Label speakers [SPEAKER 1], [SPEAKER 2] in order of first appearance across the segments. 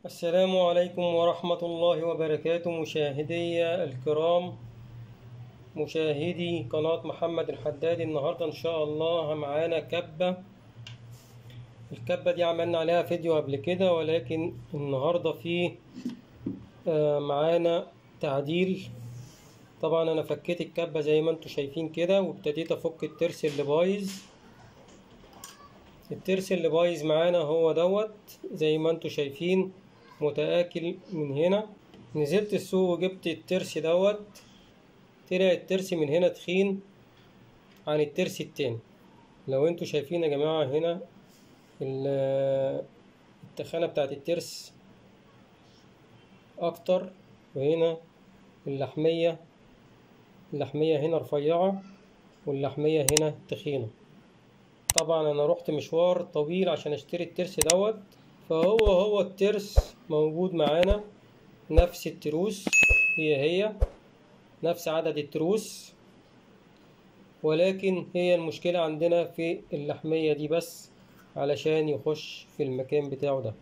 [SPEAKER 1] السلام عليكم ورحمة الله وبركاته مشاهدي الكرام مشاهدي قناة محمد الحداد النهاردة إن شاء الله معانا كبة الكبة دي عملنا عليها فيديو قبل كده ولكن النهاردة في آه، معانا تعديل طبعا أنا فكيت الكبة زي ما انتوا شايفين كده وابتديت أفك الترس اللي بايظ الترس اللي بايظ معانا هو دوت زي ما انتوا شايفين متآكل من هنا نزلت السوق وجبت الترس دوت طلع الترس من هنا تخين عن الترس التاني لو انتوا شايفين يا جماعة هنا ال- التخانة بتاعت الترس اكتر وهنا اللحمية اللحمية هنا رفيعة واللحمية هنا تخينة طبعا انا رحت مشوار طويل عشان اشتري الترس دوت فهو هو الترس موجود معانا نفس التروس هي هي نفس عدد التروس ولكن هي المشكلة عندنا في اللحمية دي بس علشان يخش في المكان بتاعه ده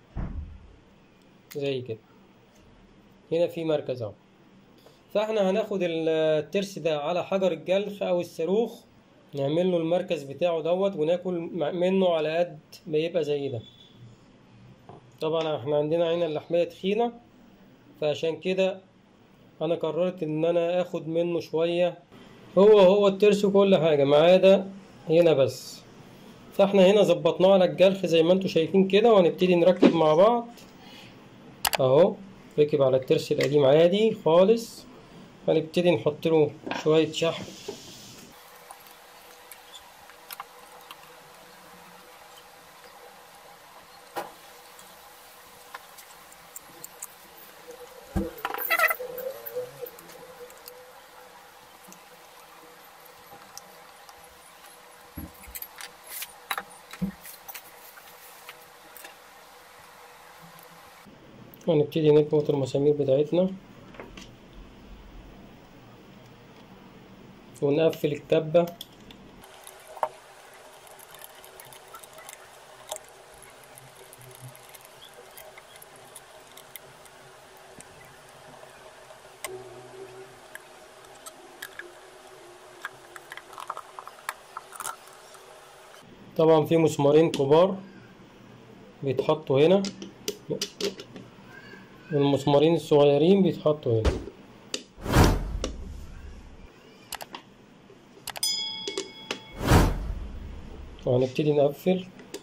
[SPEAKER 1] زي كده هنا في مركز اهو فاحنا هناخد الترس ده على حجر الجلخ او الصاروخ نعمل له المركز بتاعه دوت وناكل منه على قد ما يبقى زي ده طبعا احنا عندنا هنا اللحمية تخينة فعشان كده انا قررت ان انا اخد منه شوية هو هو الترس وكل حاجة ما عدا هنا بس فاحنا هنا ظبطناه على الجلخ زي ما انتوا شايفين كده وهنبتدي نركب مع بعض اهو ركب على الترس القديم عادي خالص هنبتدي نحط له شوية شحم هنبتدي نربط المسامير بتاعتنا ونقفل الكبة طبعا في مسمارين كبار بيتحطوا هنا والمسمارين الصغيرين بيتحطوا هنا وهنبتدي نقفل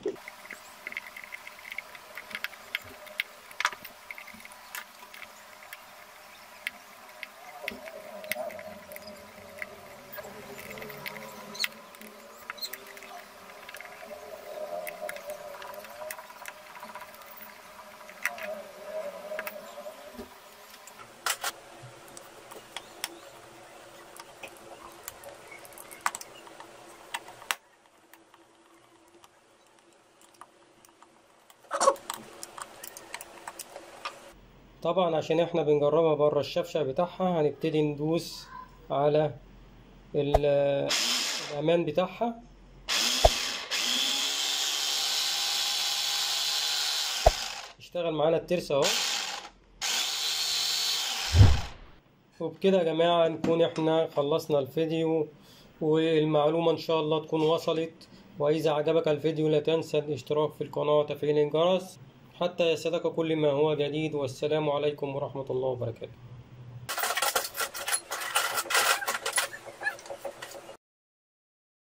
[SPEAKER 1] طبعا عشان احنا بنجربها بره الشفشق بتاعها هنبتدي ندوس على ال- الامان بتاعها اشتغل معانا الترس اهو وبكده يا جماعة نكون احنا خلصنا الفيديو والمعلومة ان شاء الله تكون وصلت واذا عجبك الفيديو لا تنسى الاشتراك في القناة وتفعيل الجرس حتى يصلك كل ما هو جديد والسلام عليكم ورحمة الله وبركاته